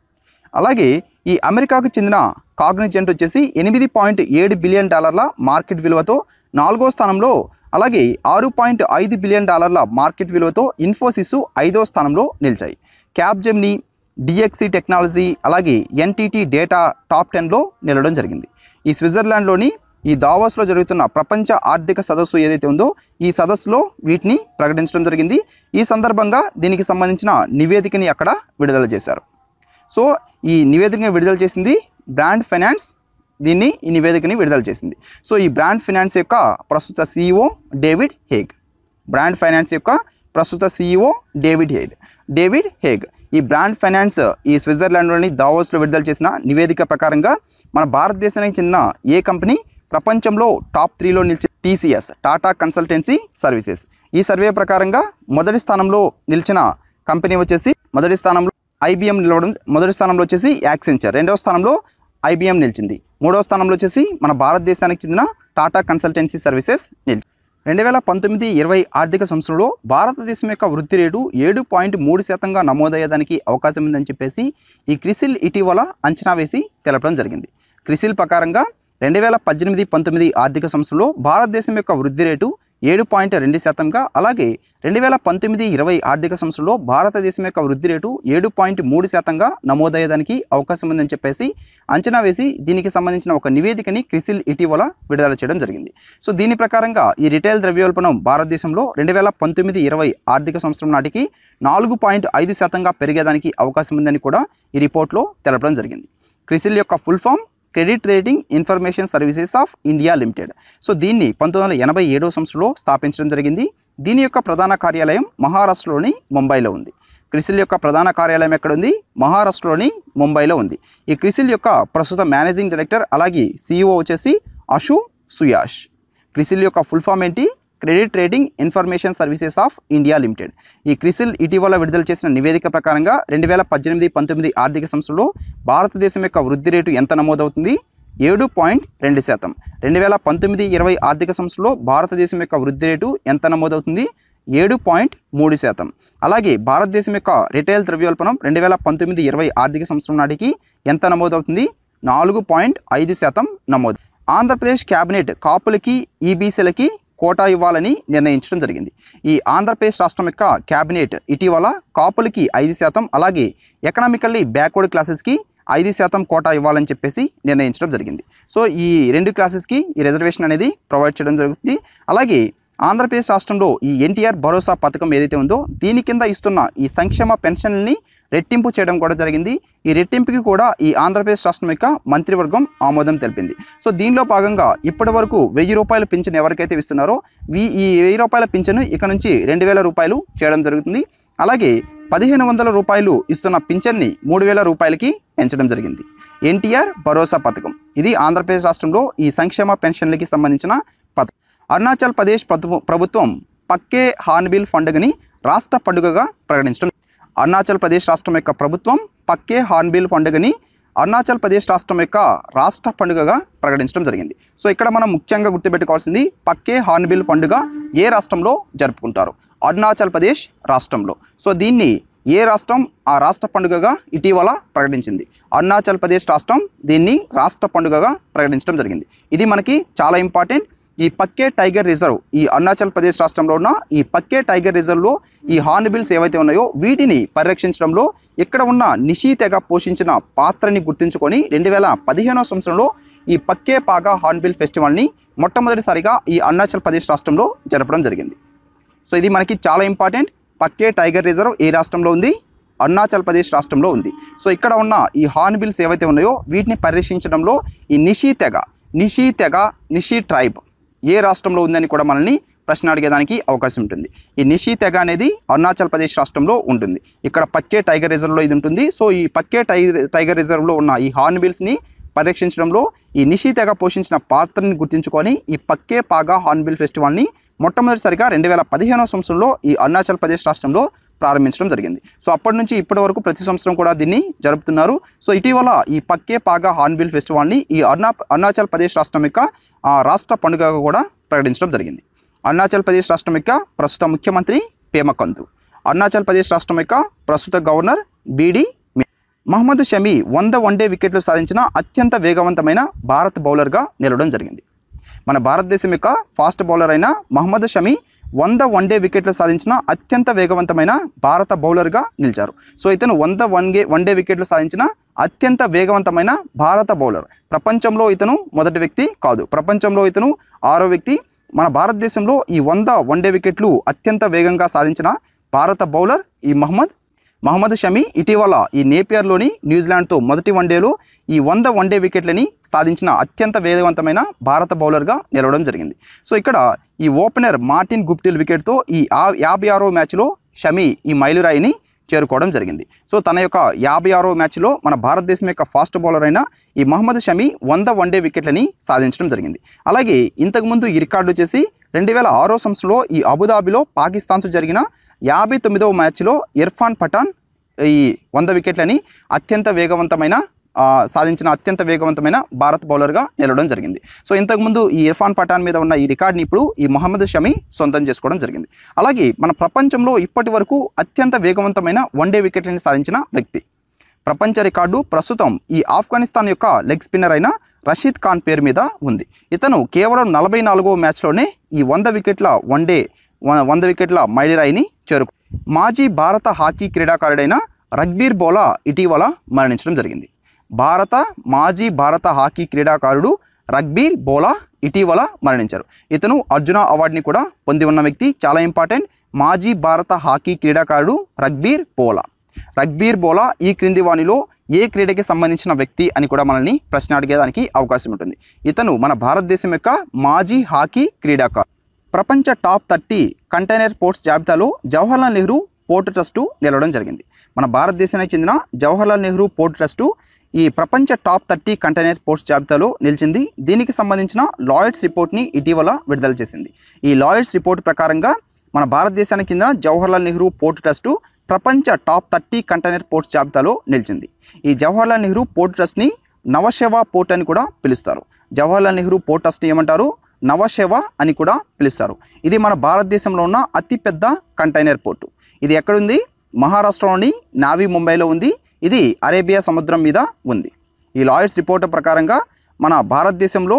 A: అలాగే ఈ అమెరికాకు చెందిన కాగ్నిజెంట్ వచ్చేసి ఎనిమిది పాయింట్ ఏడు బిలియన్ డాలర్ల మార్కెట్ విలువతో నాలుగో స్థానంలో అలాగే ఆరు పాయింట్ ఐదు బిలియన్ డాలర్ల మార్కెట్ విలువతో ఇన్ఫోసిస్ ఐదో స్థానంలో నిలిచాయి క్యాబ్జెమ్ని డిఎక్సి టెక్నాలజీ అలాగే ఎన్టీటీ డేటా టాప్ టెన్లో నిలవడం జరిగింది ఈ స్విట్జర్లాండ్లోని ఈ దావోస్లో జరుగుతున్న ప్రపంచ ఆర్థిక సదస్సు ఏదైతే ఉందో ఈ సదస్సులో వీటిని ప్రకటించడం జరిగింది ఈ సందర్భంగా దీనికి సంబంధించిన నివేదికని అక్కడ విడుదల చేశారు సో ఈ నివేదికని విడుదల చేసింది బ్రాండ్ ఫైనాన్స్ దీన్ని ఈ నివేదికని విడుదల చేసింది సో ఈ బ్రాండ్ ఫైనాన్స్ యొక్క ప్రస్తుత CEO David Haigh Brand Finance యొక్క ప్రస్తుత CEO David Haigh David Haigh ఈ బ్రాండ్ ఫైనాన్స్ ఈ స్విట్జర్లాండ్లోని దావోస్లో విడుదల చేసిన నివేదిక ప్రకారంగా మన భారతదేశానికి చెందిన ఏ కంపెనీ ప్రపంచంలో టాప్ త్రీలో నిలిచే టీసీఎస్ టాటా కన్సల్టెన్సీ సర్వీసెస్ ఈ సర్వే ప్రకారంగా మొదటి స్థానంలో నిలిచిన కంపెనీ వచ్చేసి మొదటి స్థానంలో ఐబిఎం నిలవడం మొదటి స్థానంలో వచ్చేసి యాక్సెంచర్ రెండవ స్థానంలో ఐబిఎం నిలిచింది మూడవ స్థానంలో వచ్చేసి మన భారతదేశానికి చెందిన టాటా కన్సల్టెన్సీ సర్వీసెస్ నిలిచింది రెండు వేల పంతొమ్మిది ఇరవై ఆర్థిక సంవత్సరంలో భారతదేశం యొక్క వృద్ధి రేటు ఏడు పాయింట్ మూడు శాతంగా నమోదయ్యేదానికి అవకాశం ఉందని చెప్పేసి ఈ క్రిసిల్ ఇటీవల అంచనా వేసి తెలపడం జరిగింది క్రిసిల్ ప్రకారంగా రెండు వేల పద్దెనిమిది పంతొమ్మిది ఆర్థిక సంవత్సరంలో భారతదేశం యొక్క వృద్ధి రేటు ఏడు పాయింట్ రెండు శాతంగా అలాగే రెండు వేల పంతొమ్మిది ఇరవై ఆర్థిక సంవత్సరంలో భారతదేశం యొక్క వృద్ధి రేటు ఏడు పాయింట్ మూడు శాతంగా నమోదయ్యేదానికి అవకాశం ఉందని చెప్పేసి అంచనా వేసి దీనికి సంబంధించిన ఒక నివేదికని క్రిసిల్ ఇటీవల విడుదల చేయడం జరిగింది సో దీని ప్రకారంగా ఈ రిటైల్ ద్రవ్యోల్బణం భారతదేశంలో రెండు వేల పంతొమ్మిది ఇరవై ఆర్థిక సంవత్సరం నాటికి నాలుగు పాయింట్ ఐదు శాతంగా పెరిగేదానికి అవకాశం ఉందని కూడా ఈ రిపోర్ట్లో తెలపడం జరిగింది క్రిసిల్ యొక్క full form Credit Rating Information Services of India Limited so దీన్ని పంతొమ్మిది వందల ఎనభై ఏడో సంవత్సరంలో స్థాపించడం జరిగింది దీని యొక్క ప్రధాన కార్యాలయం మహారాష్ట్రలోని ముంబైలో ఉంది క్రిసిల్ యొక్క ప్రధాన కార్యాలయం ఎక్కడ ఉంది మహారాష్ట్రలోని ముంబైలో ఉంది ఈ క్రిసిల్ యొక్క ప్రస్తుత మేనేజింగ్ డైరెక్టర్ అలాగే సీఈఓ వచ్చేసి అషు సుయాష్ క్రిసిల్ యొక్క ఫుల్ ఫామ్ ఏంటి Credit Rating Information Services of India Limited ఈ క్రిసిల్ ఇటీవల విడుదల చేసిన నివేదిక ప్రకారంగా రెండు వేల పద్దెనిమిది పంతొమ్మిది ఆర్థిక సంవత్సరంలో భారతదేశం యొక్క వృద్ధి రేటు ఎంత నమోదవుతుంది ఏడు పాయింట్ రెండు శాతం రెండు వేల పంతొమ్మిది ఇరవై ఆర్థిక సంవత్సరంలో భారతదేశం యొక్క వృద్ధి రేటు ఎంత నమోదవుతుంది ఏడు పాయింట్ మూడు శాతం అలాగే భారతదేశం యొక్క రిటైల్ ద్రవ్యోల్బణం రెండు వేల పంతొమ్మిది ఇరవై ఆర్థిక సంవత్సరం నాటికి ఎంత నమోదవుతుంది నాలుగు పాయింట్ ఐదు శాతం నమోదు ఆంధ్రప్రదేశ్ క్యాబినెట్ కాపులకి ఈబీసీలకి కోటా ఇవ్వాలని నిర్ణయించడం జరిగింది ఈ ఆంధ్రప్రదేశ్ రాష్ట్రం యొక్క క్యాబినెట్ ఇటీవల కాపులకి ఐదు శాతం అలాగే ఎకనామికల్లీ బ్యాక్వర్డ్ క్లాసెస్కి ఐదు శాతం కోటా ఇవ్వాలని చెప్పేసి నిర్ణయించడం జరిగింది సో ఈ రెండు క్లాసెస్కి ఈ రిజర్వేషన్ అనేది ప్రొవైడ్ చేయడం జరుగుతుంది అలాగే ఆంధ్రప్రదేశ్ రాష్ట్రంలో ఈ ఎన్టీఆర్ భరోసా పథకం ఏదైతే ఉందో దీని కింద ఇస్తున్న ఈ సంక్షేమ పెన్షన్లని రెట్టింపు చేయడం కూడా జరిగింది ఈ రెట్టింపుకి కూడా ఈ ఆంధ్రప్రదేశ్ రాష్ట్రం యొక్క మంత్రివర్గం ఆమోదం తెలిపింది సో దీనిలో భాగంగా ఇప్పటి వరకు వెయ్యి రూపాయల పింఛన్ ఎవరికైతే ఇస్తున్నారో వీ ఈ వెయ్యి రూపాయల పింఛను ఇక నుంచి రెండు వేల రూపాయలు చేయడం జరుగుతుంది అలాగే పదిహేను వందల రూపాయలు ఇస్తున్న పింఛన్ని మూడు వేల రూపాయలకి పెంచడం జరిగింది ఎన్టీఆర్ భరోసా పథకం ఇది ఆంధ్రప్రదేశ్ రాష్ట్రంలో ఈ సంక్షేమ పెన్షన్లకి సంబంధించిన పథకం అరుణాచల్ ప్రదేశ్ ప్రభు- ప్రభుత్వం పక్కే హార్న్బిల్ పండుగని రాష్ట్ర పండుగగా ప్రకటించడం అరుణాచల్ ప్రదేశ్ రాష్ట్రం యొక్క ప్రభుత్వం పక్కే హార్న్బిల్ పండుగని అరుణాచల్ ప్రదేశ్ రాష్ట్రం యొక్క రాష్ట్ర పండుగగా ప్రకటించడం జరిగింది సో ఇక్కడ మనం ముఖ్యంగా గుర్తుపెట్టుకోవాల్సింది పక్కే హార్న్బిల్ పండుగ ఏ రాష్ట్రంలో జరుపుకుంటారు అరుణాచల్ ప్రదేశ్ రాష్ట్రంలో సో దీన్ని ఏ రాష్ట్రం ఆ రాష్ట్ర పండుగగా ఇటీవల ప్రకటించింది అరుణాచల్ ప్రదేశ్ రాష్ట్రం దీన్ని రాష్ట్ర పండుగగా ప్రకటించడం జరిగింది ఇది మనకి చాలా ఇంపార్టెంట్ ఈ పక్కే టైగర్ రిజర్వ్ ఈ అరుణాచల్ ప్రదేశ్ రాష్ట్రంలో ఉన్న ఈ పక్కే టైగర్ రిజర్వ్లో ఈ హార్న్బిల్స్ ఏవైతే ఉన్నాయో వీటిని పరిరక్షించడంలో ఇక్కడ ఉన్న నిషి తెగ పోషించిన పాత్రని గుర్తుంచుకొని రెండు వేల పదిహేనవ సంవత్సరంలో ఈ పక్కే పాగా హార్న్బిల్ ఫెస్టివల్ని మొట్టమొదటిసారిగా ఈ అరుణాచల్ ప్రదేశ్ రాష్ట్రంలో జరపడం జరిగింది సో ఇది మనకి చాలా ఇంపార్టెంట్ పక్కే టైగర్ రిజర్వ్ ఏ రాష్ట్రంలో ఉంది అరుణాచల్ ప్రదేశ్ రాష్ట్రంలో ఉంది సో ఇక్కడ ఉన్న ఈ హార్న్బిల్స్ ఏవైతే ఉన్నాయో వీటిని పరిరక్షించడంలో ఈ నిషి తెగ నిషి తెగ నిషి ట్రైబ్ ఏ రాష్ట్రంలో ఉందని కూడా మనల్ని ప్రశ్న అడిగేదానికి అవకాశం ఉంటుంది ఈ నిషి తెగ అనేది అరుణాచల్ ప్రదేశ్ రాష్ట్రంలో ఉంటుంది ఇక్కడ పక్కే టైగర్ రిజర్వ్లో ఇది ఉంటుంది సో ఈ పక్కే టైగర్ టైగర్ రిజర్వ్లో ఉన్న ఈ హార్న్బిల్స్ని పరిరక్షించడంలో ఈ నిషి తెగ పోషించిన పాత్రని గుర్తుంచుకొని ఈ పక్కే పాగా హార్న్బిల్ ఫెస్టివల్ని మొట్టమొదటిసారిగా రెండు వేల పదిహేనవ సంవత్సరంలో ఈ అరుణాచల్ ప్రదేశ్ రాష్ట్రంలో ప్రారంభించడం జరిగింది సో అప్పటి నుంచి ఇప్పటి వరకు ప్రతి సంవత్సరం కూడా దీన్ని జరుపుతున్నారు సో ఇటీవల ఈ పక్కే పాగా హార్న్బిల్ ఫెస్టివల్ని ఈ అరుణా అరుణాచల్ ప్రదేశ్ రాష్ట్రం యొక్క ఆ, రాష్ట్ర పండుగగా కూడా ప్రకటించడం జరిగింది అరుణాచల్ ప్రదేశ్ రాష్ట్రం యొక్క ప్రస్తుత ముఖ్యమంత్రి పేమకందు అరుణాచల్ ప్రదేశ్ రాష్ట్రం యొక్క ప్రస్తుత గవర్నర్ బీడీ మహమ్మద్ షమీ వంద వన్డే వికెట్లు సాధించిన అత్యంత వేగవంతమైన భారత్ బౌలర్గా నిలవడం జరిగింది మన భారతదేశం యొక్క ఫాస్ట్ బౌలర్ అయిన మహమ్మద్ షమీ వంద వన్డే వికెట్లు సాధించిన అత్యంత వేగవంతమైన భారత బౌలర్గా నిలిచారు సో ఇతను వంద వన్గే వన్డే వికెట్లు సాధించిన అత్యంత వేగవంతమైన భారత బౌలర్ ప్రపంచంలో ఇతను మొదటి వ్యక్తి కాదు ప్రపంచంలో ఇతను ఆరో వ్యక్తి మన భారతదేశంలో ఈ వంద వన్డే వికెట్లు అత్యంత వేగంగా సాధించిన భారత బౌలర్ ఈ మహమ్మద్ మహమ్మద్ షమీ ఇటీవల ఈ నేపియర్లోని న్యూజిలాండ్తో మొదటి వన్డేలో ఈ వంద వన్డే వికెట్లని సాధించిన అత్యంత వేగవంతమైన భారత బౌలర్గా నిలవడం జరిగింది సో ఇక్కడ ఈ ఓపెనర్ మార్టిన్ గుప్టిల్ వికెట్తో ఈ ఆ- యాభై ఆరో మ్యాచ్లో షమీ ఈ మైలురాయిని చేరుకోవడం జరిగింది సో తన యొక్క యాభై ఆరో మ్యాచ్లో మన భారతదేశం యొక్క ఫాస్ట్ బౌలర్ అయిన ఈ మహమ్మద్ షమీ వంద వన్డే వికెట్లని సాధించడం జరిగింది అలాగే ఇంతకుముందు ఈ రికార్డు వచ్చేసి రెండు వేల ఆరో సంవత్సరంలో ఈ అబుదాబిలో పాకిస్తాన్తో జరిగిన యాభై తొమ్మిదవ మ్యాచ్లో ఇర్ఫాన్ పఠాన్ ఈ వంద వికెట్లని అత్యంత వేగవంతమైన ఆ, సాధించిన అత్యంత వేగవంతమైన భారత్ బౌలర్గా నిలవడం జరిగింది సో ఇంతకుముందు ఈ ఇర్ఫాన్ పఠాన్ మీద ఉన్న ఈ రికార్డ్ని ఇప్పుడు ఈ మొహమ్మద్ షమీ సొంతం చేసుకోవడం జరిగింది అలాగే మన ప్రపంచంలో ఇప్పటి వరకు అత్యంత వేగవంతమైన వన్డే వికెట్లని సాధించిన వ్యక్తి ప్రపంచ రికార్డు ప్రస్తుతం ఈ ఆఫ్ఘనిస్తాన్ యొక్క లెగ్ స్పిన్నర్ అయిన రషీద్ ఖాన్ పేరు మీద ఉంది ఇతను కేవలం నలభై నాలుగో మ్యాచ్లోనే ఈ వంద వికెట్ల వన్డే వ- వంద వికెట్ల మైలురాయిని చేరుకు మాజీ భారత హాకీ క్రీడాకారుడైన రగ్బీర్ బోలా ఇటీవల మరణించడం జరిగింది భారత మాజీ భారత హాకీ క్రీడాకారుడు రగ్బీర్ బోలా ఇటీవల మరణించారు ఇతను అర్జున అవార్డుని కూడా పొంది ఉన్న వ్యక్తి చాలా ఇంపార్టెంట్ మాజీ భారత హాకీ క్రీడాకారుడు రగ్బీర్ బోలా రగ్బీర్ బోలా ఈ క్రింది వాణిలో ఏ క్రీడకి సంబంధించిన వ్యక్తి అని కూడా మనల్ని ప్రశ్న అడిగేదానికి అవకాశం ఉంటుంది ఇతను మన భారతదేశం యొక్క మాజీ హాకీ క్రీడాకారు ప్రపంచ టాప్ థర్టీ కంటైనర్ పోర్ట్స్ జాబితాలో జవహర్లాల్ నెహ్రూ పోర్ట్ ట్రస్టు నిలవడం జరిగింది మన భారతదేశానికి చెందిన జవహర్లాల్ నెహ్రూ పోర్ట్ ట్రస్టు ఈ ప్రపంచ టాప్ థర్టీ కంటైనర్ పోర్ట్స్ జాబితాలో నిలిచింది దీనికి సంబంధించిన లాయిడ్స్ రిపోర్ట్ని ఇటీవల విడుదల చేసింది ఈ లాయిడ్స్ రిపోర్ట్ ప్రకారంగా మన భారతదేశానికి చెందిన జవహర్లాల్ నెహ్రూ పోర్ట్ ట్రస్టు ప్రపంచ టాప్ థర్టీ కంటైనర్ పోర్ట్స్ జాబితాలో నిలిచింది ఈ జవహర్లాల్ నెహ్రూ పోర్ట్ ట్రస్ట్ని నవశేవ పోర్ట్ అని కూడా పిలుస్తారు జవహర్లాల్ నెహ్రూ పోర్ట్ ట్రస్ట్ని ఏమంటారు నవశేవ అని కూడా పిలుస్తారు ఇది మన భారతదేశంలో ఉన్న అతిపెద్ద కంటైనర్ పోర్టు ఇది ఎక్కడుంది మహారాష్ట్రలోని నావీ ముంబైలో ఉంది ఇది అరేబియా సముద్రం మీద ఉంది ఈ లాయర్స్ రిపోర్ట్ ప్రకారంగా మన భారతదేశంలో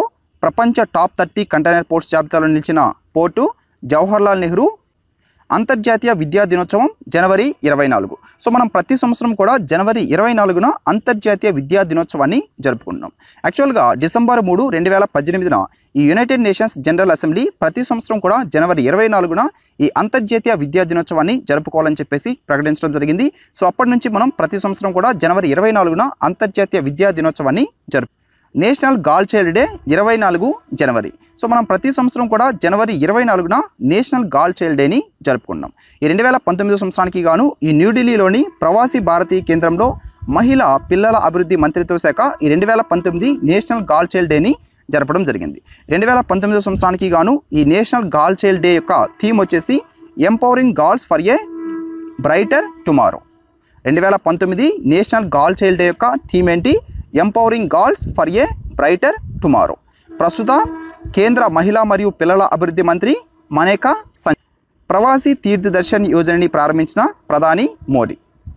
A: ప్రపంచ టాప్ థర్టీ కంటైనర్ పోర్ట్స్ జాబితాలో నిలిచిన పోర్టు జవహర్లాల్ నెహ్రూ అంతర్జాతీయ విద్యా దినోత్సవం జనవరి ఇరవై నాలుగు సో మనం ప్రతి సంవత్సరం కూడా జనవరి ఇరవై నాలుగున అంతర్జాతీయ విద్యా దినోత్సవాన్ని జరుపుకుంటున్నాం యాక్చువల్గా డిసెంబర్ మూడు రెండు వేల పద్దెనిమిదిన ఈ యునైటెడ్ నేషన్స్ జనరల్ అసెంబ్లీ ప్రతి సంవత్సరం కూడా జనవరి ఇరవై నాలుగున ఈ అంతర్జాతీయ విద్యా దినోత్సవాన్ని జరుపుకోవాలని చెప్పేసి ప్రకటించడం జరిగింది సో అప్పటి నుంచి మనం ప్రతి సంవత్సరం కూడా జనవరి ఇరవై నాలుగున అంతర్జాతీయ విద్యా దినోత్సవాన్ని జరుపు నేషనల్ గాల్ చైల్డ్ డే ఇరవై నాలుగు జనవరి సో మనం ప్రతి సంవత్సరం కూడా జనవరి ఇరవై నాలుగున నేషనల్ గాల్ చైల్డ్ డేని జరుపుకున్నాం ఈ రెండు వేల పంతొమ్మిది సంవత్సరానికి గాను ఈ న్యూఢిల్లీలోని ప్రవాసీ భారతీయ కేంద్రంలో మహిళా పిల్లల అభివృద్ధి మంత్రిత్వ శాఖ ఈ రెండు వేల పంతొమ్మిది నేషనల్ గాల్ చైల్డ్ డేని జరపడం జరిగింది రెండు వేల పంతొమ్మిది సంవత్సరానికి గాను ఈ నేషనల్ గాల్ చైల్డ్ డే యొక్క థీమ్ వచ్చేసి empowering girls for a brighter tomorrow రెండు వేల పంతొమ్మిది నేషనల్ గాల్ చైల్డ్ డే యొక్క థీమ్ ఏంటి empowering girls for a brighter tomorrow ప్రస్తుత కేంద్ర మహిళా మరియు పిల్లల అభివృద్ధి మంత్రి మనేకా సం ప్రవాసీ తీర్థ దర్శన్ యోజనని ప్రారంభించిన ప్రధాని మోడీ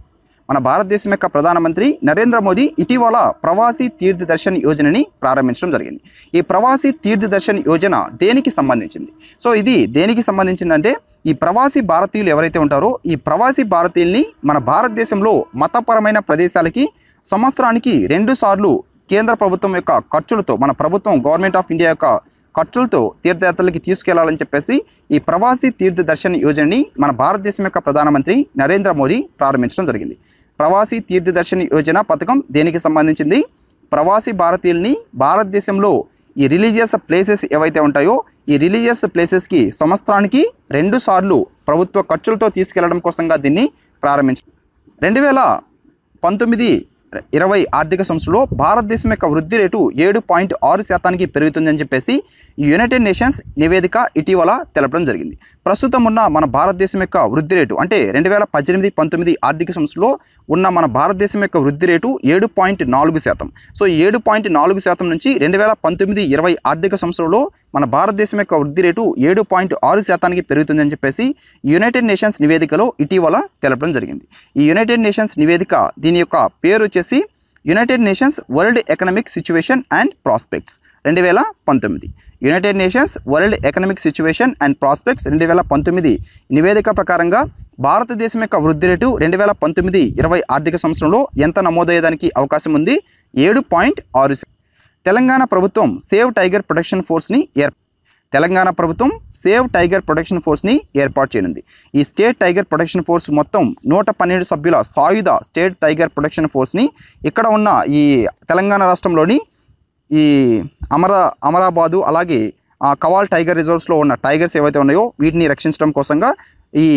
A: మన భారతదేశం యొక్క ప్రధానమంత్రి నరేంద్ర మోదీ ఇటీవల ప్రవాసీ తీర్థ దర్శన్ యోజనని ప్రారంభించడం జరిగింది ఈ ప్రవాసీ తీర్థ దర్శన్ యోజన దేనికి సంబంధించింది సో ఇది దేనికి సంబంధించిందంటే ఈ ప్రవాసీ భారతీయులు ఎవరైతే ఉంటారో ఈ ప్రవాసీ భారతీయుల్ని మన భారతదేశంలో మతపరమైన ప్రదేశాలకి సంవత్సరానికి రెండు సార్లు కేంద్ర ప్రభుత్వం యొక్క ఖర్చులతో మన ప్రభుత్వం గవర్నమెంట్ ఆఫ్ ఇండియా యొక్క ఖర్చులతో తీర్థయాత్రలకి తీసుకెళ్లాలని చెప్పేసి ఈ ప్రవాసీ తీర్థ దర్శన్ యోజనని మన భారతదేశం యొక్క ప్రధానమంత్రి నరేంద్ర మోదీ ప్రారంభించడం జరిగింది ప్రవాసీ తీర్థ దర్శన్ యోజన పథకం దేనికి సంబంధించింది ప్రవాసీ భారతీయుల్ని భారతదేశంలో ఈ రిలీజియస్ ప్లేసెస్ ఏవైతే ఉంటాయో ఈ రిలీజియస్ ప్లేసెస్కి సంవత్సరానికి రెండు సార్లు ప్రభుత్వ ఖర్చులతో తీసుకెళ్లడం కోసంగా దీన్ని ప్రారంభించారు రెండు వేల పంతొమ్మిది ఇరవై ఆర్థిక సంవత్సరంలో భారతదేశం యొక్క వృద్ధి రేటు ఏడు పాయింట్ ఆరు శాతానికి పెరుగుతుందని చెప్పేసి ఈ యునైటెడ్ నేషన్స్ నివేదిక ఇటీవల తెలపడం జరిగింది ప్రస్తుతం ఉన్న మన భారతదేశం యొక్క వృద్ధి రేటు అంటే రెండు వేల పద్దెనిమిది పంతొమ్మిది ఆర్థిక సంవత్సరంలో ఉన్న మన భారతదేశం యొక్క వృద్ధి రేటు ఏడు పాయింట్ నాలుగు శాతం సో ఈ ఏడు పాయింట్ నాలుగు శాతం నుంచి రెండు వేల పంతొమ్మిది ఇరవై ఆర్థిక సంవత్సరంలో మన భారతదేశం యొక్క వృద్ధి రేటు ఏడు పాయింట్ ఆరు శాతానికి పెరుగుతుందని చెప్పేసి యునైటెడ్ నేషన్స్ నివేదికలో ఇటీవల తెలపడం జరిగింది ఈ యునైటెడ్ నేషన్స్ నివేదిక దీని యొక్క పేరు వచ్చేసి United Nations World Economic Situation and Prospects రెండు వేల పంతొమ్మిది United Nations World Economic Situation and Prospects రెండు వేల పంతొమ్మిది నివేదిక ప్రకారంగా భారతదేశం యొక్క వృద్ధి రేటు రెండు వేల పంతొమ్మిది ఇరవై ఆర్థిక సంవత్సరంలో ఎంత నమోదయ్యేదానికి అవకాశం ఉంది ఏడు పాయింట్ ఆరు తెలంగాణ ప్రభుత్వం సేవ్ టైగర్ ప్రొటెక్షన్ ఫోర్స్ని ఏర్ తెలంగాణ ప్రభుత్వం సేవ్ టైగర్ ప్రొటెక్షన్ ఫోర్స్ని ఏర్పాటు చేయనుంది ఈ స్టేట్ టైగర్ ప్రొటెక్షన్ ఫోర్స్ మొత్తం నూట పన్నెండు సభ్యుల సాయుధ స్టేట్ టైగర్ ప్రొటెక్షన్ ఫోర్స్ని ఇక్కడ ఉన్న ఈ తెలంగాణ రాష్ట్రంలోని ఈ అమర అమరాబాదు అలాగే ఆ కవాల్ టైగర్ రిజర్వ్స్లో ఉన్న టైగర్స్ ఏవైతే ఉన్నాయో వీటిని రక్షించడం కోసంగా ఈ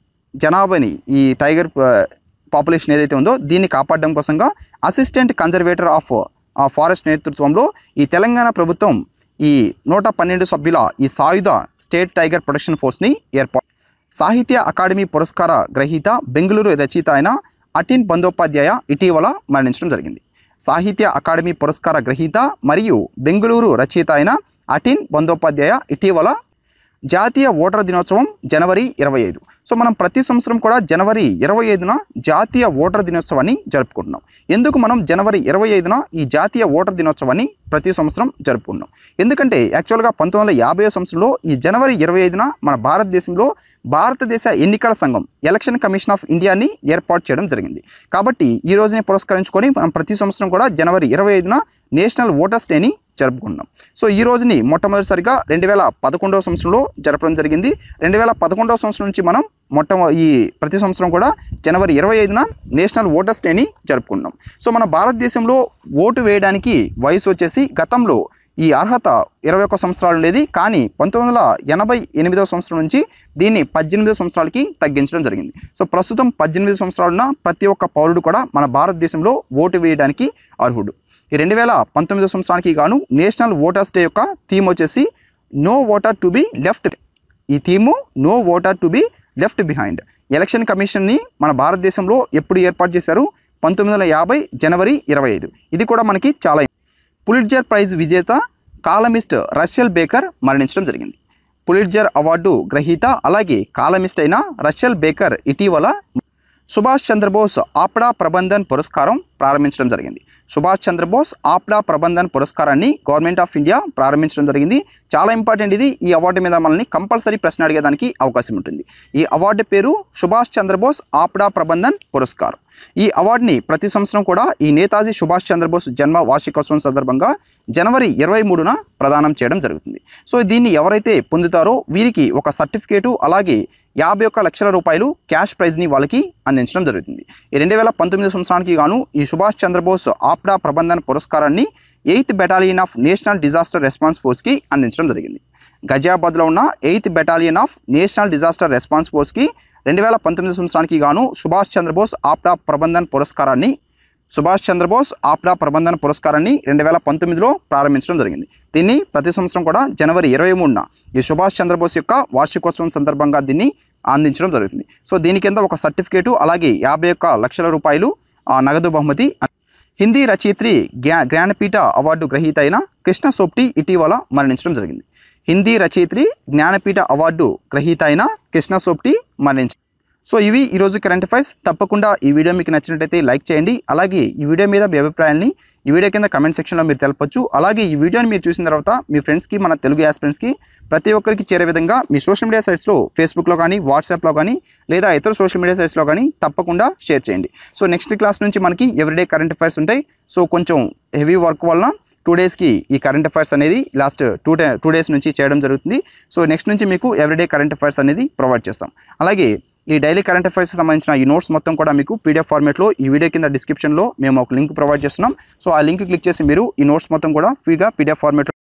A: జనాభాని ఈ టైగర్ పాపులేషన్ ఏదైతే ఉందో దీన్ని కాపాడడం కోసంగా అసిస్టెంట్ కన్జర్వేటర్ ఆఫ్ ఆ ఫారెస్ట్ నేతృత్వంలో ఈ తెలంగాణ ప్రభుత్వం ఈ నూట పన్నెండు సభ్యుల ఈ సాయుధ స్టేట్ టైగర్ ప్రొటెక్షన్ ఫోర్స్ని ఏర్పాటు సాహిత్య అకాడమీ పురస్కార గ్రహీత బెంగళూరు రచయిత అయిన అటిన్ బందోపాధ్యాయ ఇటీవల మరణించడం జరిగింది సాహిత్య అకాడమీ పురస్కార గ్రహీత మరియు బెంగళూరు రచయిత అయిన అటిన్ బందోపాధ్యాయ ఇటీవల జాతీయ ఓటర్ దినోత్సవం జనవరి ఇరవై ఐదు సో మనం ప్రతి సంవత్సరం కూడా జనవరి ఇరవై ఐదున జాతీయ ఓటర్ దినోత్సవాన్ని జరుపుకుంటున్నాం ఎందుకు మనం జనవరి ఇరవై ఐదున ఈ జాతీయ ఓటర్ దినోత్సవాన్ని ప్రతి సంవత్సరం జరుపుకుంటున్నాం ఎందుకంటే యాక్చువల్గా పంతొమ్మిది వందల యాభై సంవత్సరంలో ఈ జనవరి ఇరవై ఐదున మన భారతదేశంలో భారతదేశ ఎన్నికల సంఘం ఎలక్షన్ కమిషన్ ఆఫ్ ఇండియాని ఏర్పాటు చేయడం జరిగింది కాబట్టి ఈ రోజుని పురస్కరించుకొని మనం ప్రతి సంవత్సరం కూడా జనవరి ఇరవై ఐదున నేషనల్ ఓటర్స్ డేని జరుపుకుంటున్నాం సో ఈ రోజుని మొట్టమొదటిసారిగా రెండు వేల పదకొండవ సంవత్సరంలో జరపడం జరిగింది రెండు వేల పదకొండవ సంవత్సరం నుంచి మనం మొట్ట ఈ ప్రతి సంవత్సరం కూడా జనవరి ఇరవై ఐదున నేషనల్ ఓటర్స్ డేని జరుపుకుంటున్నాం సో మన భారతదేశంలో ఓటు వేయడానికి వయసు వచ్చేసి గతంలో ఈ అర్హత ఇరవై ఒక్క సంవత్సరాలు ఉండేది కానీ పంతొమ్మిది వందల ఎనభై ఎనిమిదవ సంవత్సరం నుంచి దీన్ని పద్దెనిమిది సంవత్సరాలకి తగ్గించడం జరిగింది సో ప్రస్తుతం పద్దెనిమిది సంవత్సరాలున్న ప్రతి ఒక్క పౌరుడు కూడా మన భారతదేశంలో ఓటు వేయడానికి అర్హుడు ఈ రెండు వేల పంతొమ్మిదో సంవత్సరానికి గాను నేషనల్ ఓటర్స్ డే యొక్క థీమ్ వచ్చేసి no voter to be left ఈ theme no voter to be left behind election కమిషన్ని మన భారతదేశంలో ఎప్పుడు ఏర్పాటు చేశారు పంతొమ్మిది వందల యాభై జనవరి ఇరవై ఐదు ఇది కూడా మనకి చాలా పులిట్జర్ ప్రైజ్ విజేత కాలమిస్ట్ రష్యల్ బేకర్ మరణించడం జరిగింది పులిట్జర్ అవార్డు గ్రహీత అలాగే కాలమిస్ట్ అయిన రష్యల్ బేకర్ ఇటీవల సుభాష్ చంద్రబోస్ ఆపడా ప్రబంధన్ పురస్కారం ప్రారంభించడం జరిగింది సుభాష్ చంద్రబోస్ ఆప్డా ప్రబంధన్ పురస్కారాన్ని గవర్నమెంట్ ఆఫ్ ఇండియా ప్రారంభించడం జరిగింది చాలా ఇంపార్టెంట్ ఇది ఈ అవార్డు మీద మనల్ని కంపల్సరీ ప్రశ్న అడిగేదానికి అవకాశం ఉంటుంది ఈ అవార్డు పేరు సుభాష్ చంద్రబోస్ ఆప్డా ప్రబంధన్ పురస్కార్ ఈ అవార్డుని ప్రతి సంవత్సరం కూడా ఈ నేతాజీ సుభాష్ చంద్రబోస్ జన్మ వార్షికోత్సవం సందర్భంగా జనవరి ఇరవై మూడున ప్రదానం చేయడం జరుగుతుంది సో దీన్ని ఎవరైతే పొందుతారో వీరికి ఒక సర్టిఫికేటు అలాగే యాభై ఒక్క లక్షల రూపాయలు క్యాష్ ప్రైజ్ని వాళ్ళకి అందించడం జరుగుతుంది ఈ రెండు వేల పంతొమ్మిది సంవత్సరానికి గాను ఈ సుభాష్ చంద్రబోస్ ఆప్డా ప్రబంధన్ పురస్కారాన్ని eighth battalion of National Disaster Response ఫోర్స్కి అందించడం జరిగింది గజియాబాద్లో ఉన్న eighth battalion of National Disaster Response ఫోర్స్కి రెండు వేల పంతొమ్మిది సంవత్సరానికి గాను సుభాష్ చంద్రబోస్ ఆప్డా ప్రబంధన్ పురస్కారాన్ని సుభాష్ చంద్రబోస్ ఆప్డా ప్రబంధన పురస్కారాన్ని రెండు వేల పంతొమ్మిదిలో ప్రారంభించడం జరిగింది దీన్ని ప్రతి సంవత్సరం కూడా జనవరి ఇరవై మూడున ఈ సుభాష్ చంద్రబోస్ యొక్క వార్షికోత్సవం సందర్భంగా దీన్ని అందించడం జరుగుతుంది సో దీని కింద ఒక సర్టిఫికేటు అలాగే యాభై ఒక్క లక్షల రూపాయలు ఆ, నగదు బహుమతి హిందీ రచయిత్రి గ్యా జ్ఞానపీఠ అవార్డు గ్రహీత అయిన కృష్ణ సోప్టి ఇటీవల మరణించడం జరిగింది హిందీ రచయిత్రి జ్ఞానపీఠ అవార్డు గ్రహీత అయిన కృష్ణ సోప్టి మరణించారు సో ఇవి ఈరోజు కరెంట్ అఫైర్స్ తప్పకుండా ఈ వీడియో మీకు నచ్చినట్టయితే లైక్ చేయండి అలాగే ఈ వీడియో మీద మీ అభిప్రాయాన్ని ఈ వీడియో కింద కమెంట్ సెక్షన్లో మీరు తెలపొచ్చు అలాగే ఈ వీడియోని మీరు చూసిన తర్వాత మీ ఫ్రెండ్స్కి మన తెలుగు యాస్పిరెంట్స్కి ప్రతి ఒక్కరికి చేరే విధంగా మీ సోషల్ మీడియా సైట్స్లో ఫేస్బుక్లో కానీ వాట్సాప్లో కానీ లేదా ఇతర సోషల్ మీడియా సైట్స్లో కానీ తప్పకుండా షేర్ చేయండి సో నెక్స్ట్ క్లాస్ నుంచి మనకి ఎవ్రీడే కరెంట్ అఫైర్స్ ఉంటాయి సో కొంచెం హెవీ వర్క్ వలన టూ డేస్కి ఈ కరెంట్ అఫైర్స్ అనేది last two day two days నుంచి చేయడం జరుగుతుంది సో నెక్స్ట్ నుంచి మీకు ఎవ్రీడే కరెంట్ అఫైర్స్ అనేది ప్రొవైడ్ చేస్తాం అలాగే ఈ డైలీ కరెంట్ అఫైర్స్ సంబంధించిన ఈ నోట్స్ మొత్తం కూడా మీకు పీడిఎఫ్ ఫార్మేట్లో ఈ వీడియో కింద డిస్క్రిప్షన్లో మేము ఒక లింక్ ప్రొవైడ్ చేస్తున్నాం సో ఆ లింక్ క్లిక్ చేసి మీరు ఈ నోట్స్ మొత్తం కూడా ఫ్రీగా పీడిఎఫ్ ఫార్మేట్